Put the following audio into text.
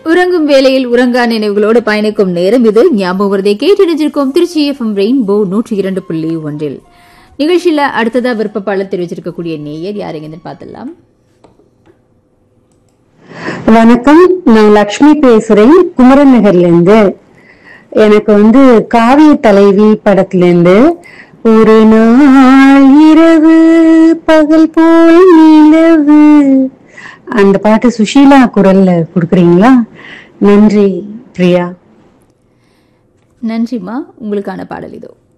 உறங்கும் வேளையில் உறங்கா நினைவுகளோடு பயணிக்கும் நேரம் இது ஞாபகம் வருதை கேட்டறிஞ்சிருக்கோம் திருச்சி எஃப்எம் ரெயின்போ நூற்றி இரண்டு புள்ளி ஒன்றில் நிகழ்ச்சியில அடுத்ததா விருப்பப்பாளர் தெரிவிச்சிருக்கக்கூடிய நேயர் யாருங்கன்னு பார்த்துடலாம் வணக்கம் நான் லக்ஷ்மி பேசுறேன் குமரன் நகர்ல இருந்து எனக்கு வந்து காவிய தலைவி படத்துல இருந்து ஒரு நாள் இரவு பகல் போல் நிலவு அந்த பாட்டு சுஷீலா குரல்ல கொடுக்குறீங்களா நன்றி பிரியா நன்றிம்மா உங்களுக்கான பாடல் இதோ